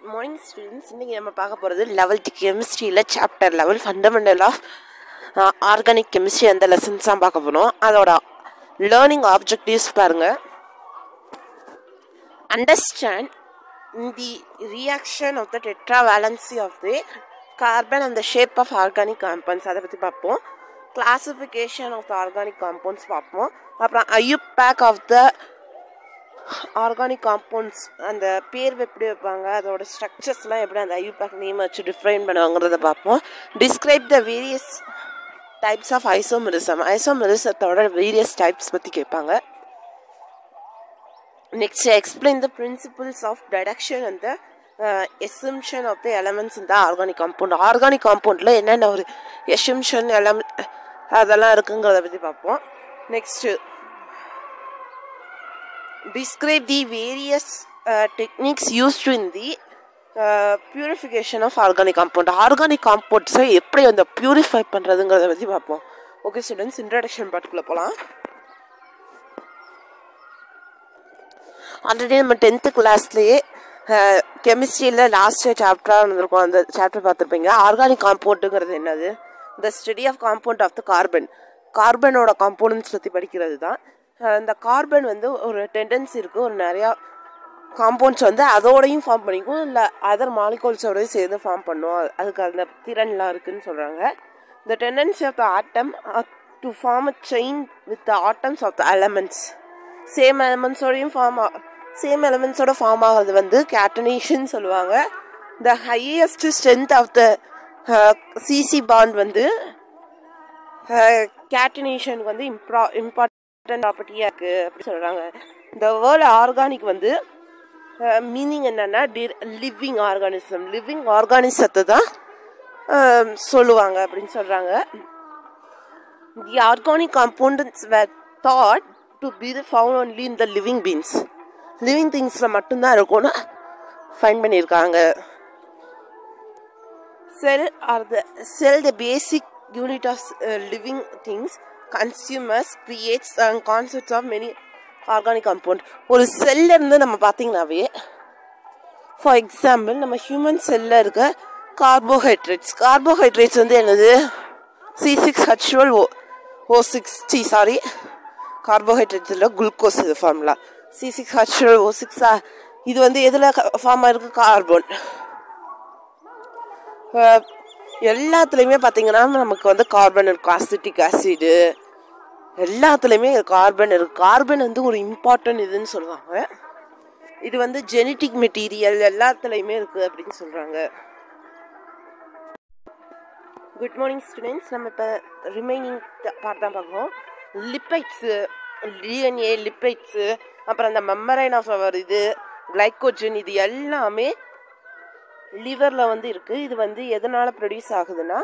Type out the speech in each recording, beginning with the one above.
morning students இன்றைக்கி நம்ம பார்க்க போகிறது லெவல்த்து கெமிஸ்ட்ரியில் chapter level fundamental of organic chemistry அந்த லெசன்ஸ் தான் பார்க்க போகிறோம் அதோட லேர்னிங் ஆப்ஜெக்டிவ்ஸ் பாருங்கள் understand the reaction of the tetravalency of the carbon and the shape of organic compounds அதை பற்றி பார்ப்போம் classification of the organic compounds பார்ப்போம் அப்புறம் IUPAC of the organic compounds அந்த பேர் எப்படி வைப்பாங்க அதோட ஸ்ட்ரக்சர்ஸ்லாம் எப்படி அந்த ஐயூபேக் நேம் வச்சு டிஃப்ரைன் பண்ணுவாங்கிறத பார்ப்போம் describe the various types of isomerism ஐசோமெரிசத்தோட வேரியஸ் டைப்ஸ் பற்றி கேட்பாங்க next explain the principles of detection and the assumption of the elements இந்த ஆர்கானிக் காம்பவுண்ட் ஆர்கானிக் காம்பவுண்டில் என்னென்ன ஒரு எசம்ஷன் எலமெண்ட் அதெல்லாம் இருக்குங்கிறத பற்றி பார்ப்போம் next describe the various uh, techniques used in the uh, purification of organic compound organic காம்பவுண்ட்ஸை எப்படி அந்த பியூரிஃபை பண்ணுறதுங்கிறத பற்றி பார்ப்போம் ஓகே ஸ்டூடெண்ட்ஸ் இன்ட்ரடக்ஷன் பார்ட்டுக்குள்ளே போகலாம் ஆல்ரெடி நம்ம டென்த்து கிளாஸ்லேயே கெமிஸ்ட்ரியில் லாஸ்ட் சாப்டராக இருந்திருக்கும் அந்த சாப்டர் பார்த்துருப்பீங்க ஆர்கானிக் காம்பவுண்டுங்கிறது என்னது the study of compound of the carbon கார்பனோட காம்பவுண்ட்ஸ் பற்றி படிக்கிறது தான் இந்த கார்பன் வந்து ஒரு டெண்டன்சி இருக்குது ஒரு நிறையா காம்பவுண்ட்ஸ் வந்து அதோடையும் ஃபார்ம் பண்ணிக்கும் இல்லை அதர் மாலிகூல்ஸோடய சேர்ந்து ஃபார்ம் பண்ணும் அதுக்கு அந்த திறன்லாம் இருக்குதுன்னு சொல்கிறாங்க the tendency of the atom to form a chain with the atoms of the elements same எலமெண்ட்ஸோடையும் ஃபார்ம் சேம் எலமெண்ட்ஸோட ஃபார்ம் ஆகிறது வந்து கேட்டனேஷன் சொல்லுவாங்க the highest strength of the C பாண்ட் வந்து கேட்டனேஷனுக்கு வந்து இம்ப்ரா இம்பார்ட் இம்பார்ட்டன்ட் ப்ராப்பர்ட்டியாக இருக்குது அப்படி சொல்கிறாங்க இந்த வேர்ல்டு ஆர்கானிக் வந்து மீனிங் என்னென்னா டி லிவிங் ஆர்கானிசம் லிவிங் ஆர்கானிசத்தை தான் சொல்லுவாங்க அப்படின்னு சொல்கிறாங்க the organic compounds were thought to be the found only in the living beings living திங்ஸில் மட்டும்தான் இருக்கும்னு ஃபைன் பண்ணியிருக்காங்க cell are the cell the basic unit of living things consumers creates and concepts of many organic compound ஒரு செல்ல இருந்து நம்ம பார்த்தீங்கன்னாவே for example நம்ம ஹியூமன் செல்லில் இருக்க கார்போஹைட்ரேட்ஸ் கார்போஹைட்ரேட்ஸ் வந்து என்னது C six H twelve O O sixty sorry carbohydrates இல்லை குளுக்கோஸ் இது formula C six H twelve O சிக்ஸா இது வந்து எதில் ஃபார்ம் ஆயிருக்கு கார்பன் எல்லாத்துலேயுமே பார்த்தீங்கன்னா நமக்கு வந்து கார்பன் இருக்கும் அசிட்டிக் ஆசிடு எல்லாத்துலேயுமே கார்பன் இருக்கு கார்பன் வந்து ஒரு இம்பார்ட்டன்ட் இதுன்னு சொல்லுவாங்க இது வந்து ஜெனட்டிக் மெட்டீரியல் எல்லாத்துலேயுமே இருக்குது அப்படின்னு சொல்கிறாங்க குட் மார்னிங் ஸ்டூடெண்ட்ஸ் நம்ம இப்போ ரிமைனிங் பார்ட் தான் பார்க்குறோம் லிப்பைட்ஸு டிஎன்ஏ லிப்பைட்ஸு அப்புறம் அந்த மெம்மரைன் ஆஃப் அவர் இது கிளைக்கோஜன் இது எல்லாமே லிவரில் வந்து இருக்குது இது வந்து எதனால் ப்ரொடியூஸ் ஆகுதுன்னா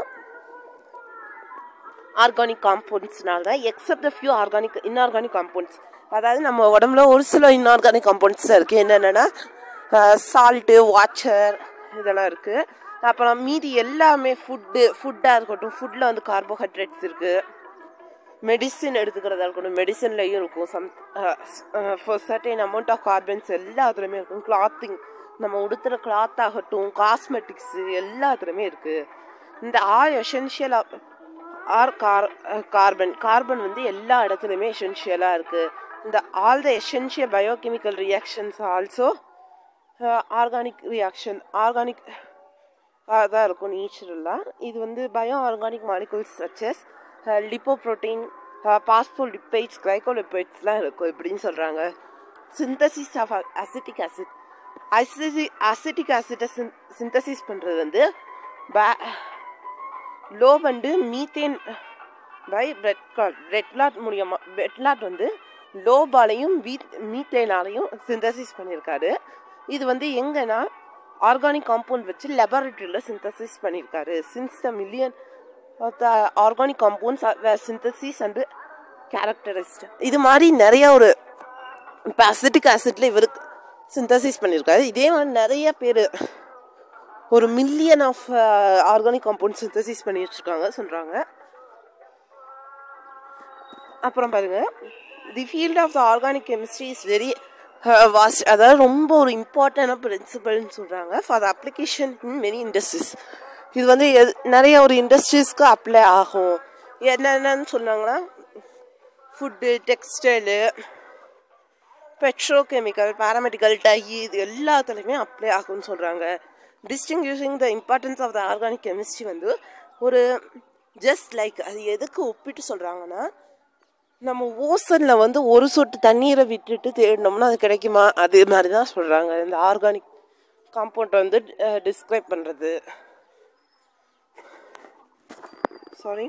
ஆர்கானிக் காம்பவுண்ட்ஸ்னால தான் except the few organic inorganic compounds அதாவது நம்ம உடம்புல ஒரு சில இன்ஆர்கானிக் காம்பவுண்ட்ஸ் தான் இருக்குது என்னென்னா சால்ட்டு வாட்டர் இதெல்லாம் இருக்குது அப்புறம் மீதி எல்லாமே ஃபுட்டு ஃபுட்டாக இருக்கட்டும் ஃபுட்டில் வந்து கார்போஹைட்ரேட்ஸ் இருக்குது மெடிசின் எடுத்துக்கிறதா இருக்கட்டும் மெடிசன்லையும் இருக்கும் some for certain amount of carbons எல்லாத்துலேயுமே இருக்கும் கிளாத்திங் நம்ம உடுத்துகிற கிளாத் ஆகட்டும் காஸ்மெட்டிக்ஸு எல்லாத்துலேயுமே இருக்குது இந்த all essential are car carbon carbon வந்து எல்லா இடத்துலையுமே எசென்ஷியலாக இருக்குது இந்த all the essential biochemical reactions also organic reaction organic தான் இருக்கும் நேச்சுரலாக இது வந்து bio organic molecules such as lipo protein phospholipids கிளைகோலிப்பைட்ஸ்லாம் இருக்கும் இப்படின்னு சொல்கிறாங்க சிந்தசிஸ் ஆஃப் அசிட்டிக் ஆசிட் அசிசி அசிட்டிக் ஆசிட்டை சின் சிந்தசிஸ் பண்ணுறது வந்து பே லோ வந்து மீத்தேன் பை பிரெட் கிளாட் பிரெட் கிளாட் மூலியமாக பிரெட் கிளாட் வந்து லோபாலையும் வீத் மீத்தேனாலையும் சிந்தசிஸ் பண்ணியிருக்காரு இது வந்து எங்கன்னா ஆர்கானிக் காம்பவுண்ட் வச்சு லெபார்டரியில் சிந்தசிஸ் பண்ணியிருக்காரு since the million of the organic compounds synthesis and characterised இது மாதிரி நிறைய ஒரு இப்போ அசிட்டிக் ஆசிட்ல இவருக்கு சிந்தசிஸ் பண்ணியிருக்காரு இதே மாதிரி நிறைய பேர் ஒரு million of organic compound synthesis பண்ணி வச்சுருக்காங்க சொல்கிறாங்க அப்புறம் பாருங்க the field of the organic chemistry is very was அதாவது ரொம்ப ஒரு இம்பார்ட்டண்டான பிரின்சிபல்னு சொல்கிறாங்க for the application in many industries இது வந்து எது நிறைய ஒரு இண்டஸ்ட்ரீஸ்க்கு அப்ளை ஆகும் என்னென்னு சொன்னாங்கன்னா food textile petrochemical paramedical dye இது எல்லாத்துலேயுமே அப்ளை ஆகும்னு சொல்கிறாங்க distinguishing the importance of the organic chemistry வந்து ஒரு ஜஸ்ட் லைக் அது எதுக்கு ஒப்பிட்டு சொல்கிறாங்கன்னா நம்ம ஓசனில் வந்து ஒரு சொட்டு தண்ணீரை விட்டுட்டு தேடினோம்னா அது கிடைக்குமா அதே மாதிரி தான் சொல்கிறாங்க இந்த ஆர்கானிக் காம்பவுண்ட் வந்து டிஸ்கிரைப் பண்ணுறது sorry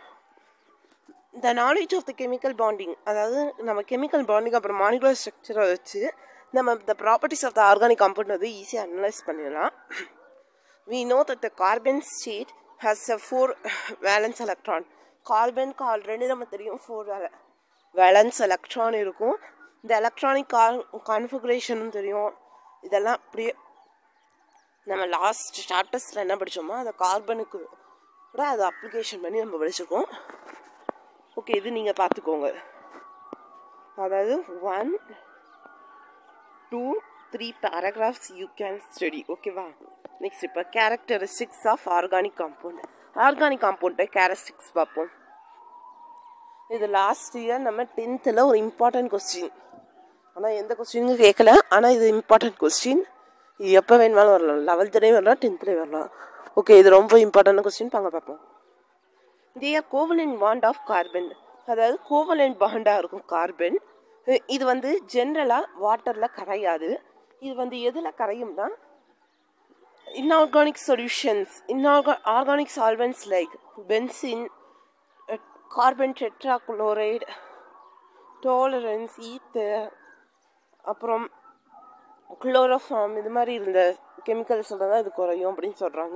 the knowledge of the chemical bonding அதாவது நம்ம கெமிக்கல் பாண்டிங் அப்புறம் மாலிகுலர் ஸ்ட்ரக்சரை வச்சு நம்ம the properties of the organic compound வந்து ஈஸியாக அனலைஸ் பண்ணிடலாம் we know that the carbon state has a four valence electron கார்பனுக்கு ஆல்ரெடி நம்ம தெரியும் ஃபோர் வேல வேலன்ஸ் எலக்ட்ரான் இருக்கும் இந்த எலக்ட்ரானிக் கால் கான்ஃபிகரேஷனும் தெரியும் இதெல்லாம் அப்படியே நம்ம லாஸ்ட் சாப்டர்ஸில் என்ன படித்தோமோ அந்த கார்பனுக்கு கூட அதை அப்ளிகேஷன் பண்ணி நம்ம படிச்சிருக்கோம் ஓகே இது நீங்கள் பார்த்துக்கோங்க அதாவது one two three paragraphs you can study ஓகேவா நெக்ஸ்ட் இப்போ characteristics of organic compound organic காம்பவுண்டை கேரக்டரிஸ்டிக்ஸ் பார்ப்போம் இது லாஸ்ட் இயர் நம்ம டென்த்தில் ஒரு இம்பார்ட்டன்ட் கொஸ்டின் ஆனால் எந்த கொஸ்டினும் கேட்கல ஆனால் இது இம்பார்ட்டன்ட் கொஸ்டின் இது எப்போ வேணுமாலும் வரலாம் லெவல்த்துலேயும் வரலாம் டென்த்துலேயும் வரலாம் ஓகே இது ரொம்ப இம்பார்ட்டன்ட் கொஸ்டின் பாங்க பார்ப்போம் they are covalent bond of carbon அதாவது கோவலன் பாண்டாக இருக்கும் கார்பன் இது வந்து ஜென்ரலாக வாட்டரில் கரையாது இது வந்து எதில் கரையும்னா inorganic solutions inorga organic solvents like benzene uh, carbon tetrachloride tolerance ether அப்புறம் குளோரோஃபார்ம் இது மாதிரி இருந்த கெமிக்கல்ஸ் தான் இது குறையும் அப்படின்னு சொல்கிறாங்க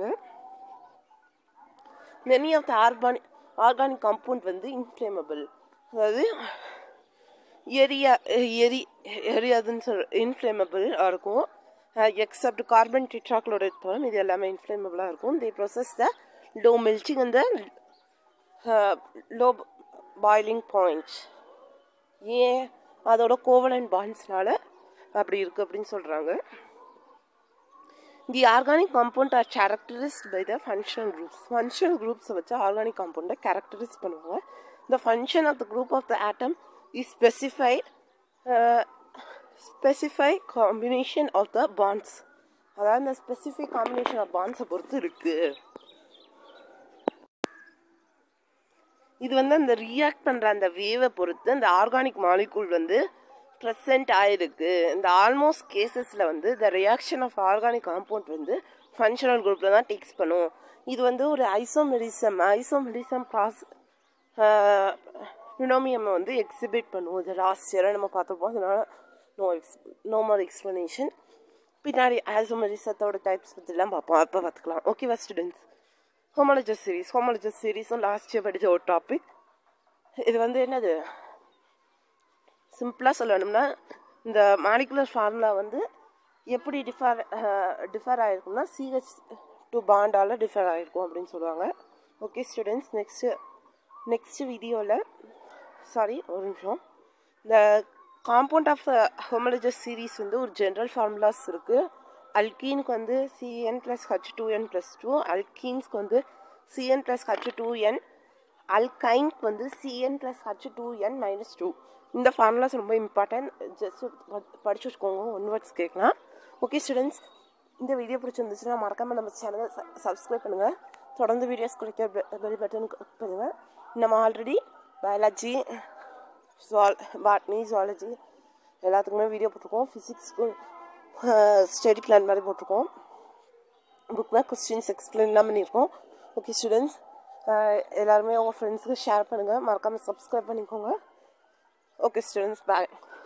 many of the organic organic compound வந்து இன்ஃப்ளேமபிள் அதாவது எரியா எரி எரியாதுன்னு சொல் இன்ஃப்ளேமபிளாக இருக்கும் எக்ஸப்ட் கார்பன் டெட்ராக்ளோரைட் தவிர இது எல்லாமே இன்ஃப்ளேமபிளாக இருக்கும் the process the low melting அந்த லோ பாயிலிங் பாயிண்ட் ஏன் அதோட கோவலன் பாண்ட்ஸ்னால அப்படி இருக்குது அப்படின்னு சொல்கிறாங்க the organic compound are characterised by the functional groups functional குரூப்ஸை வச்சு ஆர்கானிக் காம்பவுண்டை கேரக்டரைஸ் பண்ணுவாங்க the function of the group of the atom is specified specify combination of the bonds அதாவது இந்த ஸ்பெசிஃபிக் காம்பினேஷன் ஆஃப் பாண்ட்ஸை பொறுத்து இருக்குது இது வந்து அந்த ரியாக்ட் பண்ணுற அந்த வேவை பொறுத்து அந்த ஆர்கானிக் மாலிகூல் வந்து ப்ரெசென்ட் ஆயிருக்கு இந்த ஆல்மோஸ்ட் கேசஸில் வந்து the reaction of organic compound வந்து ஃபங்க்ஷனல் குரூப்பில் தான் டேக்ஸ் பண்ணும் இது வந்து ஒரு ஐசோமெரிசம் ஐசோமெரிசம் ப்ராஸ் ஃபினோமியம் வந்து எக்ஸிபிட் பண்ணுவோம் இது லாஸ்ட் இயராக நம்ம பார்த்துருப்போம் அதனால no ex no more explanation பின்னாடி ஐசோமெரிசத்தோட டைப்ஸ் பற்றிலாம் பார்ப்போம் அப்போ பார்த்துக்கலாம் ஓகேவா ஸ்டூடெண்ட்ஸ் ஹோமாலஜஸ் சீரீஸ் ஹோமாலஜஸ் சீரீஸும் லாஸ்ட் இயர் படித்த ஒரு டாபிக் இது வந்து என்னது சிம்பிளாக சொல்லணும்னா இந்த மாலிகுலர் ஃபார்முலா வந்து எப்படி டிஃபர் டிஃபர் ஆகிருக்கும்னா சிஹெச் டூ பாண்டால் டிஃபர் ஆகிருக்கும் அப்படின்னு சொல்லுவாங்க ஓகே ஸ்டூடெண்ட்ஸ் நெக்ஸ்ட்டு நெக்ஸ்ட் வீடியோவில் சாரி ஒரு நிமிஷம் இந்த காம்பவுண்ட் ஆஃப் ஹோமலஜஸ் சீரீஸ் வந்து ஒரு ஜென்ரல் ஃபார்முலாஸ் இருக்குது அல்கீனுக்கு வந்து C n plus H two n plus two அல்கீன்ஸ்க்கு வந்து C n plus H two n அல்கைன்க்கு வந்து C n plus H two n minus two இந்த ஃபார்முலாஸ் ரொம்ப இம்பார்ட்டன்ட் ஜஸ்ட் படிச்சு வச்சுக்கோங்க ஒன் வேர்ட்ஸ் கேட்கலாம் ஓகே ஸ்டூடெண்ட்ஸ் இந்த வீடியோ பிடிச்சிருந்துச்சுன்னா மறக்காமல் நம்ம சேனலை சப்ஸ்கிரைப் பண்ணுங்கள் தொடர்ந்து வீடியோஸ் கிடைக்க பெல் பட்டன் கிளிக் பண்ணுங்கள் நம்ம ஆல்ரெடி பயாலஜி ஜுவால் பாட்னி ஜுவாலஜி எல்லாத்துக்குமே வீடியோ போட்டிருக்கோம் ஃபிசிக்ஸ்க்கு ஸ்டடி பிளான் மாதிரி போட்டிருக்கோம் புக்கில் கொஸ்டின்ஸ் எக்ஸ்பிளைன்லாம் பண்ணியிருக்கோம் ஓகே ஸ்டூடெண்ட்ஸ் எல்லாருமே உங்கள் ஃப்ரெண்ட்ஸுக்கு ஷேர் பண்ணுங்கள் மறக்காமல் சப்ஸ்கிரைப் பண்ணிக்கோங்க ஓகே ஸ்டூடெண்ட்ஸ் பாய்